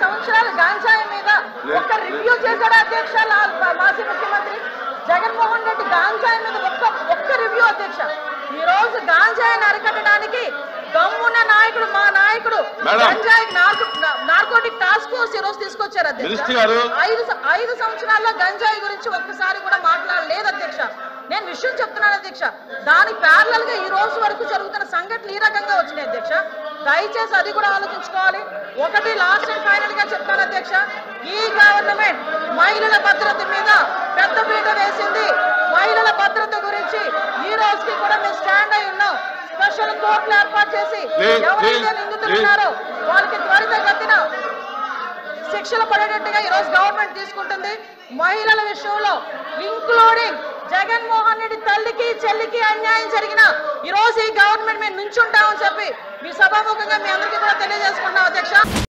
సంవత్సరాలు గాంజాయి మీద ఒక్క రివ్యూ చేశాడు అధ్యక్ష లా- మాజీ ముఖ్యమంత్రి జగన్మోహన్ రెడ్డి గాంజాయి మీద ఒక్క ఒక్క రివ్యూ అధ్యక్ష ఈ రోజు గాంజాయిని అరికట్టడానికి దమ్మున్న నాయకుడు మా నాయకుడు మేడం. గంజాయి నార్కోటిక్ టాస్క్ ఫోర్స్ ఈ రోజు తీసుకొచ్చారు అధ్యక్ష మినిస్టర్ గారు. ఐదు స- ఐదు సంవత్సరాల్లో గంజాయి గురించి ఒక్కసారి కూడా మాట్లాడలేదు అధ్యక్ష నేను విషయం చెప్తున్నాను అధ్యక్ష దాని ప్యారలల్ గా ఈ రోజు వరకు జరుగుతున్న సంఘటనలు ఈ రకంగా వచ్చినాయి అధ్యక్ష దయచేసి అది కూడా ఆలోచించుకోవాలి ఒకటి లాస్ట్ అండ్ ఫైనల్ గా చెప్తాను అధ్యక్ష ఈ గవర్నమెంట్ మహిళల భద్రత మీద పెద్ద పీట వేసింది మహిళల భద్రత గురించి ఈ రోజుకి కూడా మేము స్టాండ్ అయి ఉన్నాం స్పెషల్ కోర్టులు ఏర్పాటు చేసి Please, ఎవరైతే please, నిందితులు please. ఉన్నారో వాళ్ళకి త్వరితగతిన శిక్షలు పడేటట్టుగా ఈరోజు గవర్నమెంట్ తీసుకుంటుంది మహిళల విషయంలో ఇంక్లూడింగ్ జగన్మోహన్ రెడ్డి తల్లికి చెల్లికి అన్యాయం జరిగిన ఈ రోజు ఈ గవర్నమెంట్ మేము నుంచుంటామని చెప్పి మీ సభాముఖంగా మీ అందరికీ కూడా తెలియజేసుకుంటున్నాం అధ్యక్ష